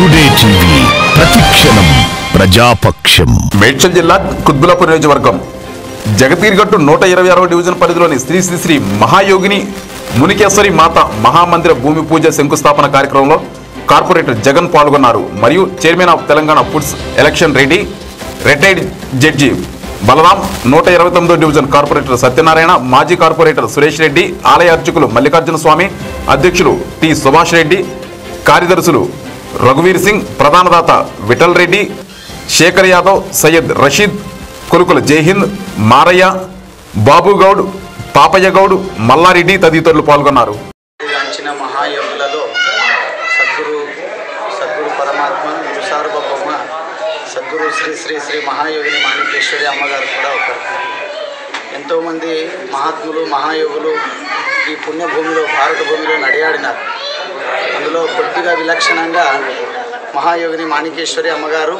today TV ప్రతిక్షణం ప్రజాపక్షం మేడ్చల్ జిల్లా కుత్బులాపూర్ నియోజకవర్గం జగతీర్గట్టు నూట ఇరవై ఆరవ డివిజన్ పరిధిలోని శ్రీ శ్రీ శ్రీ మహాయోగిని మునికేశ్వరి మాత మహామందిర భూమి పూజ శంకుస్థాపన కార్యక్రమంలో కార్పొరేటర్ జగన్ పాల్గొన్నారు మరియు chairman of Telangana foods Election Reddy retired judge Balaram నూట ఇరవై తొమ్మిదో డివిజన్ కార్పొరేటర్ సత్యనారాయణ మాజీ కార్పొరేటర్ సురేష్ రెడ్డి ఆలయ అర్చకులు మల్లికార్జున స్వామి అధ్యక్షులు టి సుభాష్ రెడ్డి కార్యదర్శులు రఘువీర్ సింగ్ ప్రధానదాత విఠల్ రెడ్డి శేఖర్ యాదవ్ సయ్యద్ రషీద్ కొలుకుల జైహింద్ మారయ్య బాబు గౌడ్ పాపయ్య గౌడ్ మల్లారెడ్డి తదితరులు పాల్గొన్నారు గాంచిన మహాయోగులలో సద్గురు సద్గురు పరమాత్మ సార్వభౌమ సద్గురు శ్రీ శ్రీ శ్రీ మహాయోగిని మాణికేశ్వరి అమ్మగారు కూడా ఒకరు ఎంతోమంది మహాత్ములు మహాయోగులు ఈ పుణ్యభూమిలో భారత భూమిలో నడియాడినారు అందులో కొద్దిగా విలక్షణంగా మహాయోగిని మాణికేశ్వరి అమ్మగారు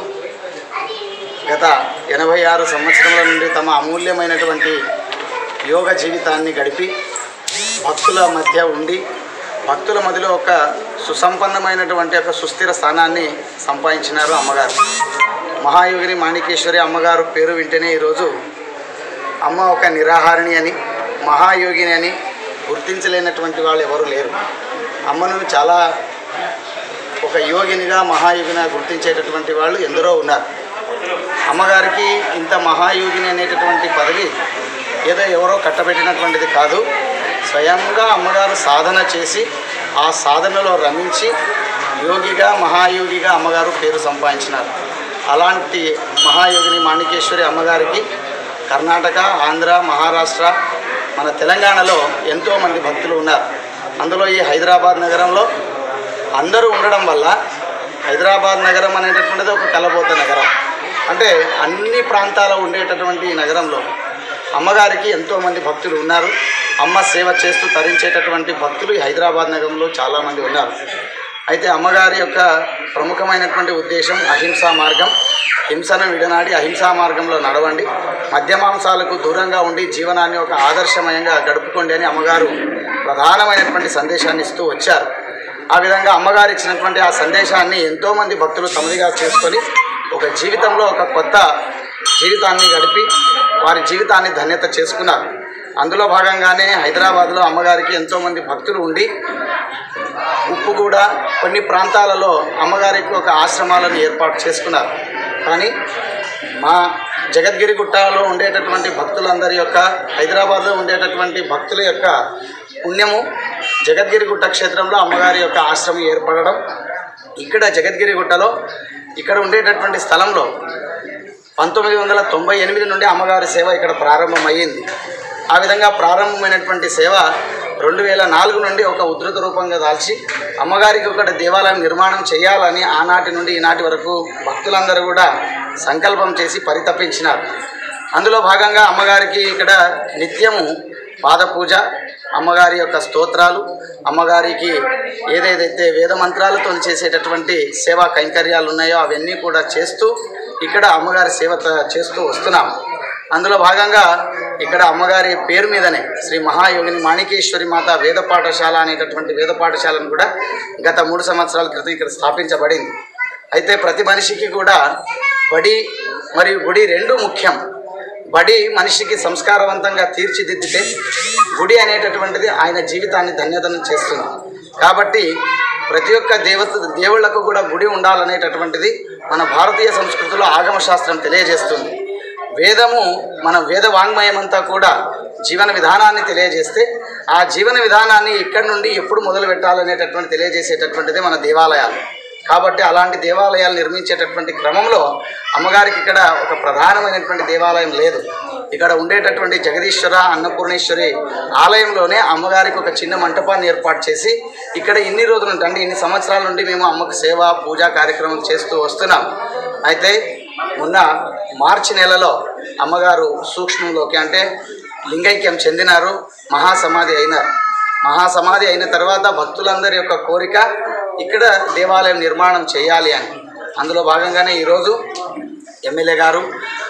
గత ఎనభై ఆరు సంవత్సరముల నుండి తమ అమూల్యమైనటువంటి యోగ జీవితాన్ని గడిపి భక్తుల మధ్య ఉండి భక్తుల మధ్యలో ఒక సుసంపన్నమైనటువంటి ఒక సుస్థిర స్థానాన్ని సంపాదించినారు అమ్మగారు మహాయోగిని మాణికేశ్వరి అమ్మగారు పేరు వింటేనే ఈరోజు అమ్మ ఒక నిరాహారిణి అని మహాయోగిని అని గుర్తించలేనటువంటి వాళ్ళు ఎవరు లేరు అమ్మను చాలా ఒక యోగినిగా మహాయోగినిగా గుర్తించేటటువంటి వాళ్ళు ఎందరో ఉన్నారు అమ్మగారికి ఇంత మహాయోగిని అనేటటువంటి పదవి ఏదో ఎవరో కట్టబెట్టినటువంటిది కాదు స్వయంగా అమ్మగారు సాధన చేసి ఆ సాధనలో రమించి యోగిగా మహాయోగిగా అమ్మగారు పేరు సంపాదించినారు అలాంటి మహాయోగిని మాణికేశ్వరి అమ్మగారికి కర్ణాటక ఆంధ్ర మహారాష్ట్ర మన తెలంగాణలో ఎంతోమంది భక్తులు ఉన్నారు అందులో ఈ హైదరాబాద్ నగరంలో అందరూ ఉండడం వల్ల హైదరాబాద్ నగరం అనేటటువంటిది ఒక కలబోత నగరం అంటే అన్ని ప్రాంతాల్లో ఉండేటటువంటి ఈ నగరంలో అమ్మగారికి ఎంతోమంది భక్తులు ఉన్నారు అమ్మ సేవ చేస్తూ తరించేటటువంటి భక్తులు ఈ హైదరాబాద్ నగరంలో చాలామంది ఉన్నారు అయితే అమ్మగారి యొక్క ప్రముఖమైనటువంటి ఉద్దేశం అహింసా మార్గం హింసను విడనాడి అహింసా మార్గంలో నడవండి మద్యమాంసాలకు దూరంగా ఉండి జీవనాన్ని ఒక ఆదర్శమయంగా గడుపుకోండి అని అమ్మగారు ప్రధానమైనటువంటి సందేశాన్ని ఇస్తూ వచ్చారు ఆ విధంగా అమ్మగారు ఇచ్చినటువంటి ఆ సందేశాన్ని ఎంతోమంది భక్తులు తమదిగా చేసుకొని ఒక జీవితంలో ఒక కొత్త జీవితాన్ని గడిపి వారి జీవితాన్ని ధన్యత చేసుకున్నారు అందులో భాగంగానే హైదరాబాద్లో అమ్మగారికి ఎంతోమంది భక్తులు ఉండి ఉప్పు కూడా కొన్ని ప్రాంతాలలో అమ్మగారికి ఒక ఆశ్రమాలను ఏర్పాటు చేసుకున్నారు కానీ మా జగద్గిరి గుట్టలో ఉండేటటువంటి భక్తులందరి యొక్క హైదరాబాద్లో ఉండేటటువంటి భక్తుల యొక్క పుణ్యము జగద్గిరి గుట్ట క్షేత్రంలో అమ్మగారి యొక్క ఆశ్రమం ఏర్పడడం ఇక్కడ జగద్గిరి గుట్టలో ఇక్కడ ఉండేటటువంటి స్థలంలో పంతొమ్మిది వందల తొంభై ఎనిమిది నుండి అమ్మగారి సేవ ఇక్కడ ప్రారంభమయ్యింది ఆ విధంగా ప్రారంభమైనటువంటి సేవ రెండు వేల నాలుగు నుండి ఒక ఉధృత రూపంగా దాల్చి అమ్మగారికి ఒకటి దేవాలయం నిర్మాణం చేయాలని ఆనాటి నుండి ఈనాటి వరకు భక్తులందరూ కూడా సంకల్పం చేసి పరితపించినారు అందులో భాగంగా అమ్మగారికి ఇక్కడ నిత్యము పాద పూజ అమ్మగారి యొక్క స్తోత్రాలు అమ్మగారికి ఏదేదైతే వేద మంత్రాలతో చేసేటటువంటి సేవా కైంకర్యాలు ఉన్నాయో అవన్నీ కూడా చేస్తూ ఇక్కడ అమ్మగారి సేవ త- చేస్తూ వస్తున్నాం అందులో భాగంగా ఇక్కడ అమ్మగారి పేరు మీదనే శ్రీ మహాయోగిని మాణికేశ్వరి మాత వేద పాఠశాల అనేటటువంటి వేద పాఠశాలను కూడా గత మూడు సంవత్సరాల క్రితం ఇక్కడ స్థాపించబడింది అయితే ప్రతి మనిషికి కూడా బడి మరియు గుడి రెండు ముఖ్యం బడి మనిషికి సంస్కారవంతంగా తీర్చిదిద్దితే గుడి అనేటటువంటిది ఆయన జీవితాన్ని ధన్యతనం చేస్తుంది కాబట్టి ప్రతి ఒక్క దేవత దేవుళ్లకు కూడా గుడి ఉండాలనేటటువంటిది మన భారతీయ సంస్కృతిలో ఆగమశాస్త్రం తెలియజేస్తుంది వేదము మన వేద వాంగ్మయం అంతా కూడా జీవన విధానాన్ని తెలియజేస్తే ఆ జీవన విధానాన్ని ఎక్కడి నుండి ఎప్పుడు మొదలు పెట్టాలనేటటువంటి తెలియజేసేటటువంటిది మన దేవాలయాలు కాబట్టి అలాంటి దేవాలయాలు నిర్మించేటటువంటి క్రమంలో అమ్మగారికి ఇక్కడ ఒక ప్రధానమైనటువంటి దేవాలయం లేదు ఇక్కడ ఉండేటటువంటి జగదీశ్వర అన్నపూర్ణేశ్వరి ఆలయంలోనే అమ్మగారికి ఒక చిన్న మంటపాన్ని ఏర్పాటు చేసి ఇక్కడ ఇన్ని రోజులు ఉంటే అంటే ఇన్ని సంవత్సరాల నుండి మేము అమ్మకు సేవ పూజా కార్యక్రమం చేస్తూ వస్తున్నాం అయితే మొన్న మార్చి నెలలో అమ్మగారు సూక్ష్మంలోకి అంటే లింగైక్యం చెందినారు మహాసమాధి అయినారు మహాసమాధి అయిన తర్వాత భక్తులందరి యొక్క కోరిక ఇక్కడ దేవాలయం నిర్మాణం చేయాలి అని అందులో భాగంగానే ఈరోజు ఎమ్మెల్యే గారు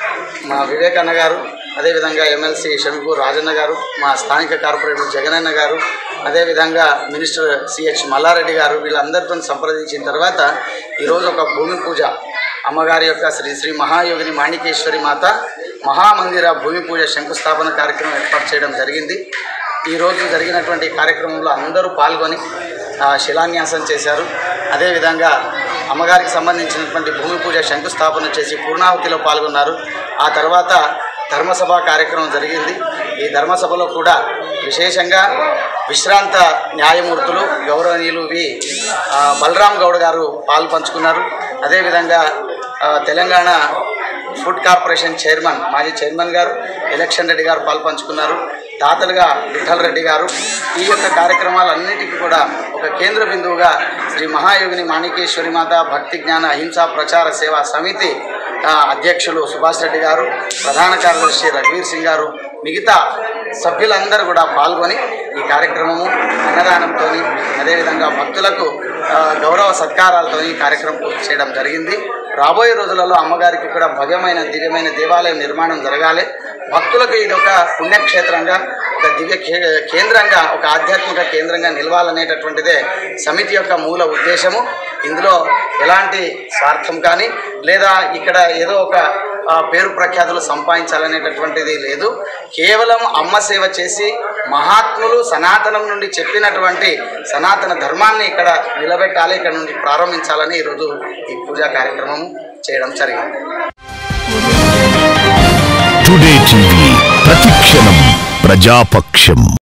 మా వివేకన్న గారు అదేవిధంగా ఎమ్మెల్సీ షమీపూర్ రాజన్న గారు మా స్థానిక కార్పొరేటర్ జగనన్న గారు అదేవిధంగా మినిస్టర్ సిహెచ్ మల్లారెడ్డి గారు వీళ్ళందరితో సంప్రదించిన తర్వాత ఈరోజు ఒక భూమి పూజ అమ్మగారి యొక్క శ్రీ శ్రీ మహాయోగిని మాణికేశ్వరి మాత మహామందిర భూమి పూజ శంకుస్థాపన కార్యక్రమం ఏర్పాటు చేయడం జరిగింది ఈరోజు జరిగినటువంటి కార్యక్రమంలో అందరూ పాల్గొని ఆ, శిలాన్యాసం చేశారు అదేవిధంగా అమ్మగారికి సంబంధించినటువంటి భూమి పూజ శంకుస్థాపన చేసి పూర్ణాహుతిలో పాల్గొన్నారు ఆ తర్వాత ధర్మసభ కార్యక్రమం జరిగింది ఈ ధర్మసభలో కూడా విశేషంగా విశ్రాంత న్యాయమూర్తులు గౌరవనీయులు వి ఆ, బలరాం గౌడ్ గారు పాలు పంచుకున్నారు అదేవిధంగా ఆ, తెలంగాణ ఫుడ్ కార్పొరేషన్ చైర్మన్ మాజీ చైర్మన్ గారు ఎలక్షన్ రెడ్డి గారు పాలు పంచుకున్నారు దాతలుగా విఠల్ రెడ్డి గారు ఈ యొక్క కార్యక్రమాలన్నిటికీ కూడా ఒక కేంద్ర బిందువుగా శ్రీ మహాయోగిని మాణికేశ్వరి మాత భక్తి జ్ఞాన అహింసా ప్రచార సేవా సమితి ఆ, అధ్యక్షులు సుభాష్ రెడ్డి గారు ప్రధాన కార్యదర్శి రఘువీర్ సింగ్ గారు మిగతా సభ్యులందరూ కూడా పాల్గొని ఈ కార్యక్రమము అన్నదానంతో అదేవిధంగా భక్తులకు ఆ, గౌరవ సత్కారాలతో ఈ కార్యక్రమం పూర్తి చేయడం జరిగింది రాబోయే రోజులలో అమ్మగారికి కూడా భవ్యమైన దివ్యమైన దేవాలయం నిర్మాణం జరగాలి భక్తులకు ఇది ఒక పుణ్యక్షేత్రంగా ఒక దివ్య కే- కేంద్రంగా ఒక ఆధ్యాత్మిక కేంద్రంగా నిలవాలనేటటువంటిదే సమితి యొక్క మూల ఉద్దేశము ఇందులో ఎలాంటి స్వార్థం కానీ లేదా ఇక్కడ ఏదో ఒక ఆ, పేరు ప్రఖ్యాతులు సంపాదించాలనేటటువంటిది లేదు కేవలం అమ్మ సేవ చేసి మహాత్ములు సనాతనం నుండి చెప్పినటువంటి సనాతన ధర్మాన్ని ఇక్కడ నిలబెట్టాలి ఇక్కడ నుండి ప్రారంభించాలని ఈరోజు ఈ పూజా కార్యక్రమం చేయడం జరిగింది టుడే టీవీ ప్రతిక్షణం ప్రజాపక్షం